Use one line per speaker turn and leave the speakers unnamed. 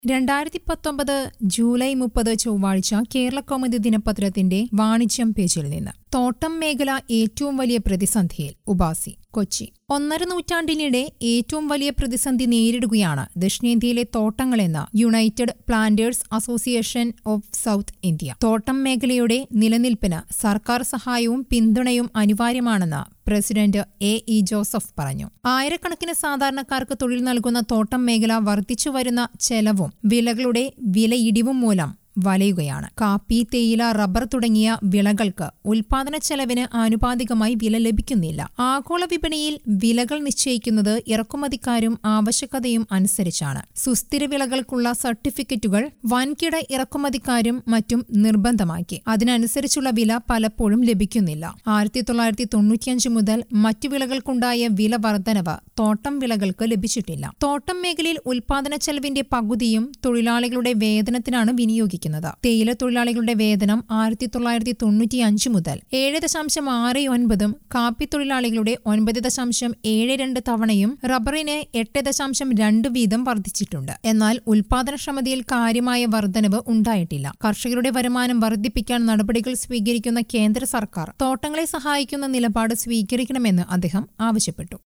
രണ്ടായിരത്തി പത്തൊമ്പത് ജൂലൈ മുപ്പത് ചൊവ്വാഴ്ച കേരള കൗമുദി ദിനപത്രത്തിന്റെ വാണിജ്യം പേജിൽ നിന്ന് തോട്ടം മേഖല ഏറ്റവും വലിയ പ്രതിസന്ധിയിൽ ഉപാസി കൊച്ചി ഒന്നര നൂറ്റാണ്ടിനിടെ ഏറ്റവും വലിയ പ്രതിസന്ധി നേരിടുകയാണ് ദക്ഷിണേന്ത്യയിലെ തോട്ടങ്ങളെന്ന് united planters association of south India തോട്ടം മേഖലയുടെ നിലനിൽപ്പിന് സർക്കാർ സഹായവും പിന്തുണയും അനിവാര്യമാണെന്ന് പ്രസിഡന്റ് എ ഇ ജോസഫ് പറഞ്ഞു ആയിരക്കണക്കിന് സാധാരണക്കാർക്ക് തൊഴിൽ നൽകുന്ന തോട്ടം മേഖല വർദ്ധിച്ചു വരുന്ന ചെലവും വിലകളുടെ വിലയിടിവും മൂലം വലയുകയാണ് കാപ്പി തേയില റബ്ബർ തുടങ്ങിയ വിളകൾക്ക് ഉൽപാദന ചെലവിന് ആനുപാതികമായി വില ലഭിക്കുന്നില്ല ആഗോള വിപണിയിൽ വിലകൾ നിശ്ചയിക്കുന്നത് ഇറക്കുമതിക്കാരും ആവശ്യകതയും അനുസരിച്ചാണ് സുസ്ഥിര വിളകൾക്കുള്ള സർട്ടിഫിക്കറ്റുകൾ വൻകിട ഇറക്കുമതിക്കാരും മറ്റും നിർബന്ധമാക്കി അതിനനുസരിച്ചുള്ള വില പലപ്പോഴും ലഭിക്കുന്നില്ല ആയിരത്തി തൊള്ളായിരത്തി തൊണ്ണൂറ്റിയഞ്ച് മുതൽ മറ്റു വിളകൾക്കുണ്ടായ വില വർധനവ് തോട്ടം വിളകൾക്ക് ലഭിച്ചിട്ടില്ല തോട്ടം മേഖലയിൽ ഉൽപാദന ചെലവിന്റെ പകുതിയും തൊഴിലാളികളുടെ വേതനത്തിനാണ് വിനിയോഗിക്കുന്നത് തേയില തൊഴിലാളികളുടെ വേതനം ആയിരത്തി തൊള്ളായിരത്തി തൊണ്ണൂറ്റി അഞ്ച് മുതൽ ഏഴ് ദശാംശം ആറ് ഒൻപതും കാപ്പി തൊഴിലാളികളുടെ ഒൻപത് ദശാംശം ഏഴ് രണ്ട് തവണയും റബ്ബറിന് എട്ട് ദശാംശം രണ്ട് വീതം വർദ്ധിച്ചിട്ടുണ്ട് എന്നാൽ ഉൽപാദനക്ഷമതയിൽ കാര്യമായ വർധനവ് ഉണ്ടായിട്ടില്ല കർഷകരുടെ വരുമാനം വർദ്ധിപ്പിക്കാൻ നടപടികൾ സ്വീകരിക്കുന്ന കേന്ദ്ര സർക്കാർ തോട്ടങ്ങളെ സഹായിക്കുന്ന നിലപാട് സ്വീകരിക്കണമെന്ന് അദ്ദേഹം ആവശ്യപ്പെട്ടു